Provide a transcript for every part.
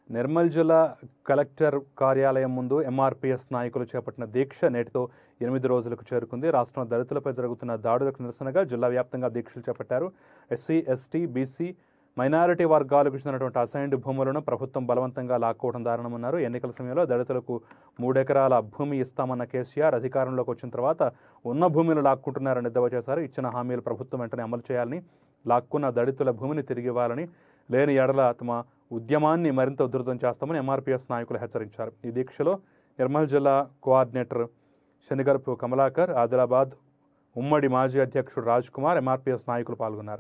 నిర్మల్ జిల్లా కలెక్టర్ కార్యాలయం ముందు ఎంఆర్పీఎస్ నాయకులు చేపట్టిన దీక్ష నేటితో ఎనిమిది రోజులకు చేరుకుంది రాష్ట్రంలో దళితులపై జరుగుతున్న దాడులకు నిరసనగా జిల్లా వ్యాప్తంగా దీక్షలు చేపట్టారు ఎస్సీ ఎస్టీ బీసీ మైనారిటీ వర్గాలకు చెందినటువంటి అసైన్డ్ భూములను ప్రభుత్వం బలవంతంగా లాక్కోవడం దారుణమన్నారు ఎన్నికల సమయంలో దళితులకు మూడెకరాల భూమి ఇస్తామన్న కేసీఆర్ అధికారంలోకి వచ్చిన తర్వాత ఉన్న భూమిని లాక్కుంటున్నారని ఎద్దవ చేశారు ఇచ్చిన హామీలు ప్రభుత్వం వెంటనే అమలు చేయాలని లాక్కున్న దళితుల భూమిని తిరిగి ఇవ్వాలని లేని ఎడల తమ ఉద్యమాన్ని మరింత ఉధృతం చేస్తామని ఎంఆర్పీఎస్ నాయకులు హెచ్చరించారు ఈ దీక్షలో నిర్మల్ జిల్లా కోఆర్డినేటర్ శనిగరపు కమలాకర్ ఆదిలాబాద్ ఉమ్మడి మాజీ అధ్యక్షుడు రాజ్ కుమార్ ఎంఆర్పీఎస్ నాయకులు పాల్గొన్నారు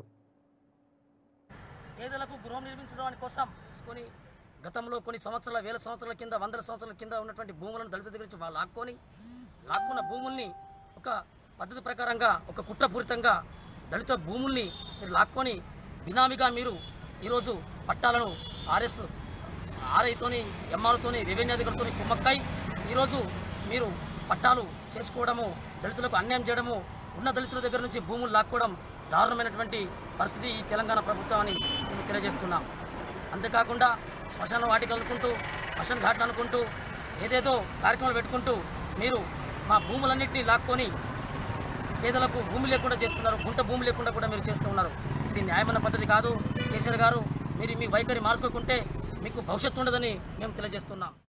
పేదలకు గృహం నిర్మించడానికి కోసం తీసుకొని గతంలో కొన్ని సంవత్సరాల వేల సంవత్సరాల కింద వందల సంవత్సరాల కింద ఉన్నటువంటి భూములను దళితుల దగ్గర నుంచి వాళ్ళు లాక్కొని లాక్కున్న భూముల్ని ఒక పద్ధతి ప్రకారంగా ఒక కుట్రపూరితంగా దళిత భూముల్ని మీరు లాక్కొని బినామీగా మీరు ఈరోజు పట్టాలను ఆర్ఎస్ ఆర్ఐతోని ఎంఆర్తోని రెవెన్యూ అధికారులతోని కుమ్మక్కై ఈరోజు మీరు పట్టాలు చేసుకోవడము దళితులకు అన్యాయం చేయడము ఉన్న దళితుల దగ్గర నుంచి భూములు లాక్కోవడం దారుణమైనటువంటి పరిస్థితి ఈ తెలంగాణ ప్రభుత్వం అని మేము తెలియజేస్తున్నాం అంతేకాకుండా శ్మశాన వాటికలు అనుకుంటూ శ్మశాన ఘాట్లు అనుకుంటూ ఏదేదో కార్యక్రమాలు పెట్టుకుంటూ మీరు మా భూములన్నింటినీ లాక్కొని పేదలకు భూమి లేకుండా చేస్తున్నారు గుంట భూమి లేకుండా కూడా మీరు చేస్తూ ఉన్నారు ఇది న్యాయమైన పద్ధతి కాదు కేసీఆర్ గారు మీరు మీ వైఖరి మార్చుకోకుంటే మీకు భవిష్యత్తు ఉండదని మేము తెలియజేస్తున్నాం